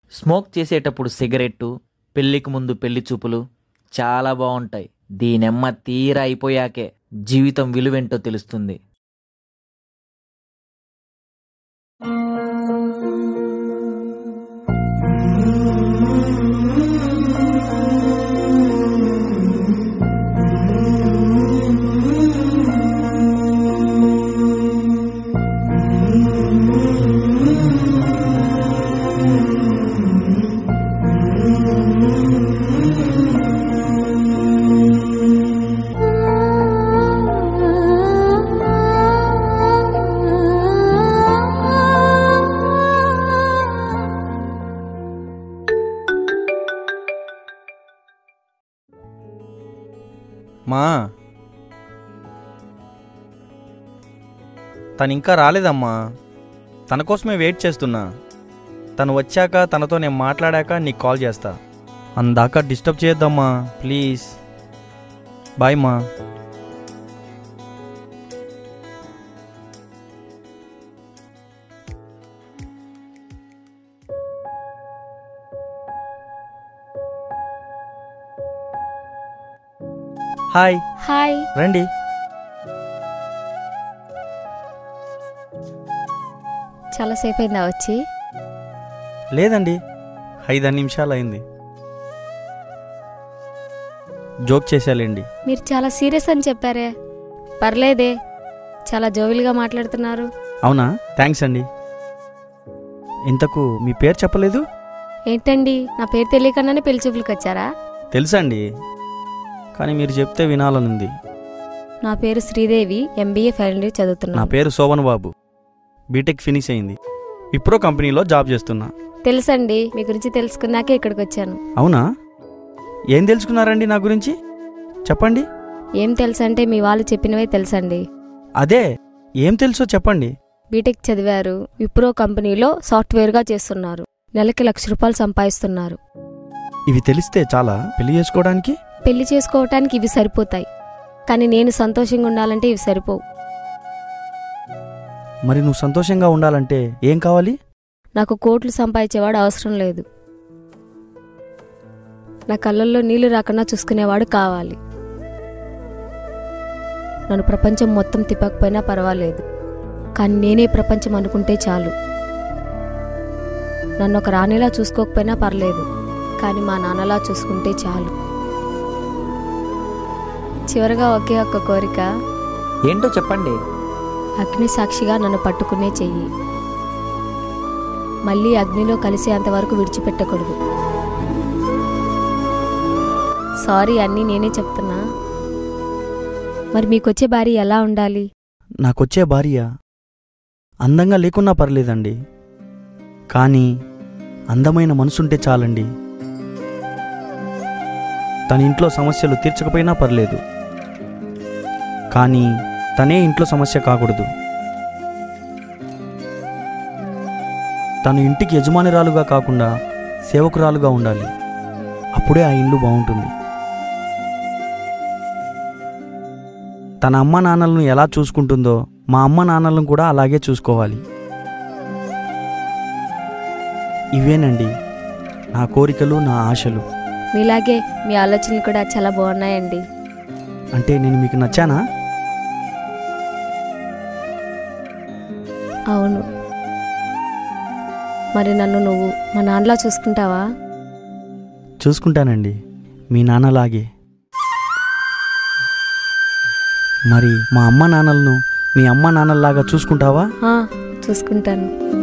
Smoke చేసేటప్పుడు cigarette పెళ్లికి ముందు పెళ్లి చూపులు చాలా బాగుంటాయి దీనెమ్మ తీర అయిపోయాకే జీవితం విలువేంటో తెలుస్తుంది మా తను ఇంకా రాలేదమ్మా తన కోసమే వెయిట్ చేస్తున్నా తను వచ్చాక తనతో నేను మాట్లాడాక నీకు కాల్ చేస్తా అందాక డిస్టర్బ్ చేయొద్దమ్మా ప్లీజ్ బాయ్ మా హాయ్ హాయ్ రండి చాలా సేపు అయిందా వచ్చి లేదండి ఐదు నిమిషాలు అయింది జోక్ చేశాలేండి మీరు చాలా సీరియస్ అని చెప్పారే పర్లేదే చాలా జోవిల్గా మాట్లాడుతున్నారు అవునా థ్యాంక్స్ అండి ఇంతకు మీ పేరు చెప్పలేదు ఏంటండి నా పేరు తెలియకుండానే పెళ్లి చూపులకు వచ్చారా తెలుసండి కానీ మీరు చెప్తే వినాలనుంది నా పేరు శ్రీదేవి ఎంబీఏ ఫైనల్ ఇయర్ నా చదువుతున్నా పేరు శోభన్ బాబు బీటెక్ ఫినిష్ అయింది విప్రో కంపెనీలో జాబ్ చేస్తున్నా తెలుసండి మీ గురించి తెలుసుకున్నాకే ఇక్కడికి వచ్చాను అవునా ఏం తెలుసుకున్నారండి నా గురించి చెప్పండి ఏం తెలుసంటే మీ వాళ్ళు చెప్పినవే తెలుసండి అదే ఏం తెలుసో చెప్పండి బీటెక్ చదివారు విప్రో కంపెనీలో సాఫ్ట్వేర్గా చేస్తున్నారు నెలకి లక్ష రూపాయలు సంపాదిస్తున్నారు ఇవి తెలిస్తే చాలా పెళ్లి చేసుకోవడానికి పెళ్లి చేసుకోవటానికి ఇవి సరిపోతాయి కానీ నేను సంతోషంగా ఉండాలంటే ఇవి సరిపోవు మరి నువ్వు సంతోషంగా ఉండాలంటే ఏం కావాలి నాకు కోట్లు సంపాదించేవాడు అవసరం లేదు నా కళ్ళల్లో నీళ్లు రాకుండా చూసుకునేవాడు కావాలి నన్ను ప్రపంచం మొత్తం తిప్పకపోయినా పర్వాలేదు కానీ నేనే ప్రపంచం అనుకుంటే చాలు నన్ను ఒక రాణిలా చూసుకోకపోయినా పర్లేదు కానీ మా నాన్నలా చూసుకుంటే చాలు చివరగా ఒకే ఒక్క కోరిక ఏంటో చెప్పండి అగ్ని సాక్షిగా నన్ను పట్టుకునే చెయ్యి మళ్ళీ అగ్నిలో కలిసేంతవరకు విడిచిపెట్టకూడదు సారీ అన్నీ నేనే చెప్తున్నా మరి మీకొచ్చే భార్య ఎలా ఉండాలి నాకొచ్చే భార్య అందంగా లేకున్నా పర్లేదండి కానీ అందమైన మనసుంటే చాలండి తన ఇంట్లో సమస్యలు తీర్చకపోయినా పర్లేదు కానీ తనే ఇంట్లో సమస్య కాకూడదు తను ఇంటికి యజమానిరాలుగా కాకుండా సేవకురాలుగా ఉండాలి అప్పుడే ఆ ఇల్లు బాగుంటుంది తన అమ్మ నాన్నలను ఎలా చూసుకుంటుందో మా అమ్మ నాన్నలను కూడా అలాగే చూసుకోవాలి ఇవేనండి నా కోరికలు నా ఆశలు మీలాగే మీ ఆలోచనలు కూడా చాలా బాగున్నాయండి అంటే నేను మీకు నచ్చానా అవును మరి నన్ను నువ్వు మా నాన్నలా చూసుకుంటావా చూసుకుంటానండి మీ నాన్నలాగే మరి మా అమ్మ నాన్నలను మీ అమ్మ నాన్నల్లాగా చూసుకుంటావా ఆ, చూసుకుంటాను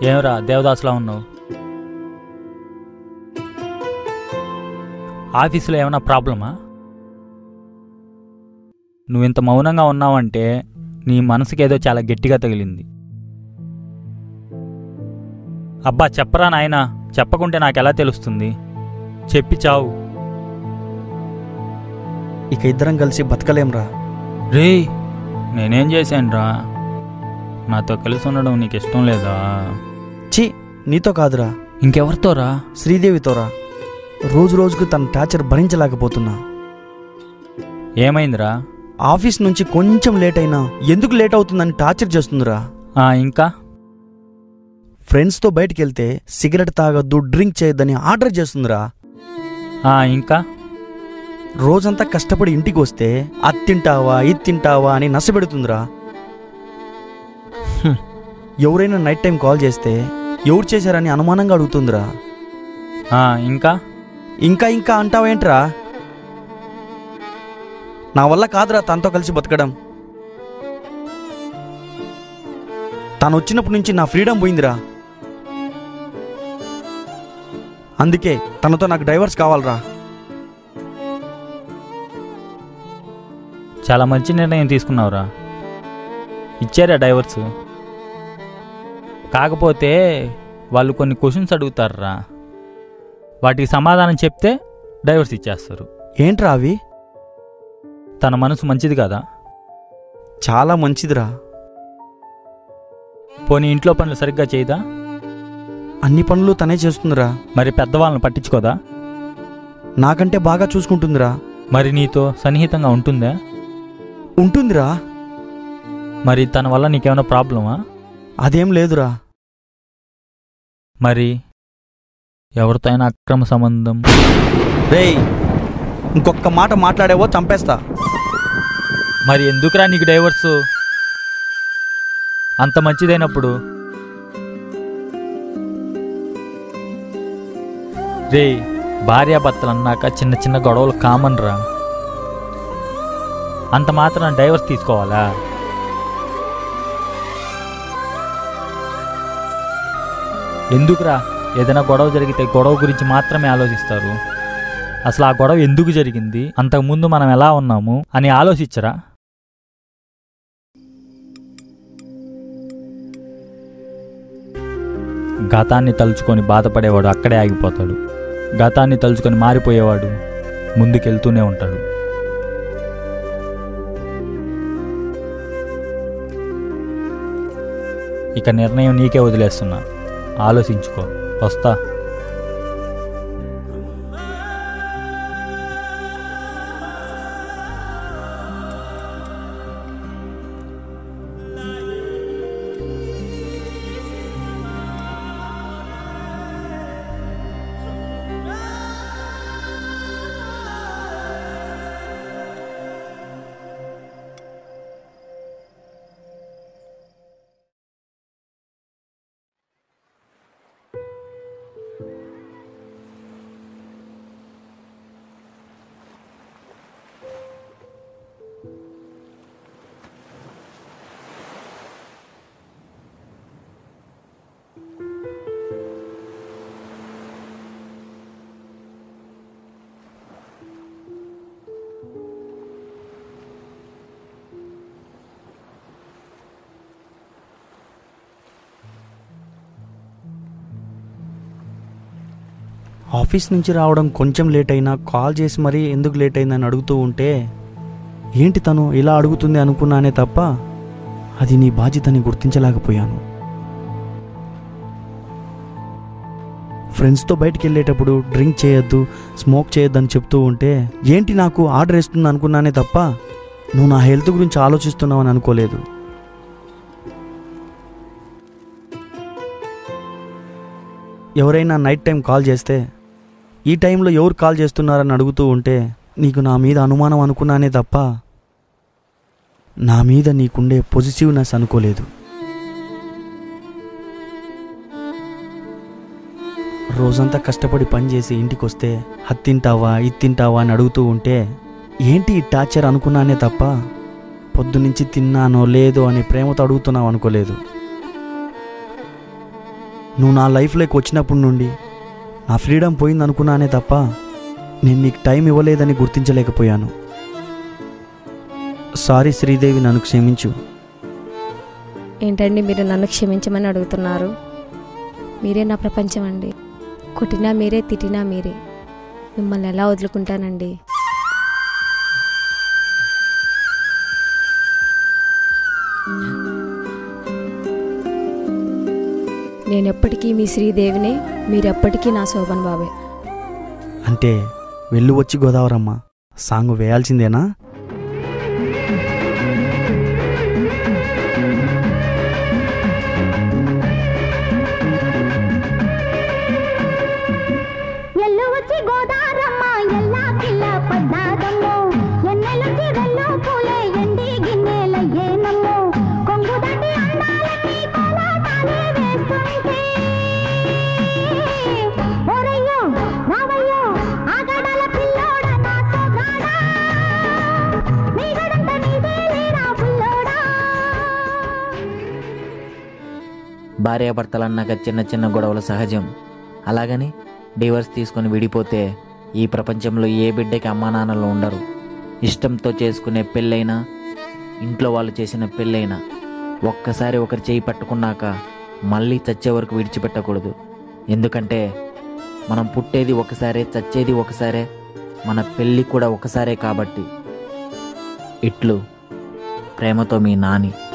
ఏమరా దేవదాసులా ఉన్నావు ఆఫీసులో ఏమైనా ప్రాబ్లమా నువ్వు ఇంత మౌనంగా ఉన్నావంటే నీ మనసుకి ఏదో చాలా గట్టిగా తగిలింది అబ్బా చెప్పరా నాయనా చెప్పకుంటే నాకు ఎలా తెలుస్తుంది చెప్పి చావు ఇక ఇద్దరం కలిసి బతకలేంరా రే నేనేం చేశానురా నాతో కలిసి ఉండడం నీకు ఇష్టం లేదా ఛీ నీతో కాదురా ఇంకెవరితోరా శ్రీదేవితోరా రోజు రోజుకు తన టార్చర్ భరించలేకపోతున్నా ఏమైందిరా ఆఫీస్ నుంచి కొంచెం లేట్ అయినా ఎందుకు లేట్ అవుతుందని టార్చర్ చేస్తుందిరా ఆ, ఇంకా ఫ్రెండ్స్తో బయటికి వెళ్తే సిగరెట్ తాగొద్దు డ్రింక్ చేయొద్దని ఆర్డర్ చేస్తుందిరా ఆ, ఇంకా రోజంతా కష్టపడి ఇంటికి వస్తే అది తింటావా ఇది తింటావా అని నసపెడుతుందిరా హ్మ్. ఎవరైనా నైట్ టైం కాల్ చేస్తే ఎవరు చేశారని అనుమానంగా అడుగుతుందిరా ఆ, ఇంకా ఇంకా ఇంకా అంటావేంట్రా నా వల్ల కాదురా తనతో కలిసి బతకడం తను వచ్చినప్పటి నుంచి నా ఫ్రీడమ్ పోయిందిరా అందుకే తనతో నాకు డైవర్స్ కావాలరా చాలా మంచి నిర్ణయం తీసుకున్నావురా ఇచ్చారా డైవర్స్ కాకపోతే వాళ్ళు కొన్ని క్వశ్చన్స్ అడుగుతారురా వాటికి సమాధానం చెప్తే డైవర్స్ ఇచ్చేస్తారు ఏంట్రా అవి తన మనసు మంచిది కదా చాలా మంచిదిరా పోనీ ఇంట్లో పనులు సరిగ్గా చేయదా అన్ని పనులు తనే చేస్తుందిరా మరి పెద్దవాళ్ళని పట్టించుకోదా నాకంటే బాగా చూసుకుంటుందిరా మరి నీతో సన్నిహితంగా ఉంటుందా ఉంటుందిరా మరి తన వల్ల నీకేమైనా ప్రాబ్లమా అదేం లేదురా మరి ఎవరితో అయినా అక్రమ సంబంధం రేయ్ ఇంకొక్క మాట మాట్లాడేవో చంపేస్తా మరి ఎందుకురా నీకు డైవర్స్ అంత మంచిదైనప్పుడు రే భార్యాభర్తలు అన్నాక చిన్న చిన్న గొడవలు కామన్ రా అంత మాత్రం డైవర్స్ తీసుకోవాలా ఎందుకురా ఏదైనా గొడవ జరిగితే గొడవ గురించి మాత్రమే ఆలోచిస్తారు అసలు ఆ గొడవ ఎందుకు జరిగింది అంతకుముందు మనం ఎలా ఉన్నాము అని ఆలోచించరా గతాన్ని తలుచుకొని బాధపడేవాడు అక్కడే ఆగిపోతాడు గతాన్ని తలుచుకొని మారిపోయేవాడు ముందుకెళ్తూనే ఉంటాడు ఇక నిర్ణయం నీకే వదిలేస్తున్నా ఆలోచించుకో వస్తా ఆఫీస్ నుంచి రావడం కొంచెం లేట్ అయినా కాల్ చేసి మరీ ఎందుకు లేట్ అయిందని అడుగుతూ ఉంటే ఏంటి తను ఇలా అడుగుతుంది అనుకున్నానే తప్ప అది నీ బాధ్యతని గుర్తించలేకపోయాను ఫ్రెండ్స్తో బయటికి వెళ్ళేటప్పుడు డ్రింక్ చేయొద్దు స్మోక్ చేయొద్దని చెప్తూ ఉంటే ఏంటి నాకు ఆర్డర్ ఇస్తుంది అనుకున్నానే తప్ప నువ్వు నా హెల్త్ గురించి ఆలోచిస్తున్నావని అనుకోలేదు ఎవరైనా నైట్ టైం కాల్ చేస్తే ఈ టైంలో ఎవరు కాల్ చేస్తున్నారని అడుగుతూ ఉంటే నీకు నా మీద అనుమానం అనుకున్నానే తప్ప నా మీద నీకుండే పొజిటివ్నెస్ అనుకోలేదు రోజంతా కష్టపడి పనిచేసి ఇంటికి వస్తే అది తింటావా ఇది తింటావా అని అడుగుతూ ఉంటే ఏంటి ఈ టార్చర్ అనుకున్నానే తప్ప పొద్దునుంచి తిన్నానో లేదో అని ప్రేమతో అడుగుతున్నావు అనుకోలేదు నువ్వు నా లైఫ్లోకి వచ్చినప్పటి నుండి నా ఫ్రీడమ్ పోయింది అనుకున్నానే తప్ప నేను నీకు టైం ఇవ్వలేదని గుర్తించలేకపోయాను సారీ శ్రీదేవి నన్ను క్షమించు ఏంటండి మీరు నన్ను క్షమించమని అడుగుతున్నారు మీరే నా ప్రపంచం అండి కొట్టినా మీరే తిట్టినా మీరే మిమ్మల్ని ఎలా వదులుకుంటానండి నేనెప్పటికీ మీ శ్రీదేవినే మీరెప్పటికీ నా శోభన్ బాబే అంటే వెళ్ళు వచ్చి గోదావరమ్మ సాంగ్ వేయాల్సిందేనా ఎల్లు వచ్చి గోదారమ్మ ఎల్లా కిల్ల పడ్డాదమ్మో ఎన్నెలుంచి వెల్లు పూలే ఎండి గిన్నెలయ్యేనమ్మో కొంగు దాటి అందాలకి కోలాటాలే వేస్తుంటే ఓరయ్యో రావయ్యో ఆగడాల పిల్లోడ నా సోగాడా నీగడంత నీదే లేరా పుల్లోడా భార్యాభర్తలన్నాక చిన్న చిన్న గొడవలు సహజం అలాగని డివర్స్ తీసుకొని విడిపోతే ఈ ప్రపంచంలో ఏ బిడ్డకి అమ్మా నాన్నలు ఉండరు ఇష్టంతో చేసుకునే పెళ్ళైనా ఇంట్లో వాళ్ళు చేసిన పెళ్ళైనా ఒక్కసారి ఒకరి చేయి పట్టుకున్నాక మళ్ళీ చచ్చే వరకు విడిచిపెట్టకూడదు ఎందుకంటే మనం పుట్టేది ఒకసారే చచ్చేది ఒకసారే మన పెళ్ళి కూడా ఒకసారే కాబట్టి ఇట్లు ప్రేమతో మీ నాని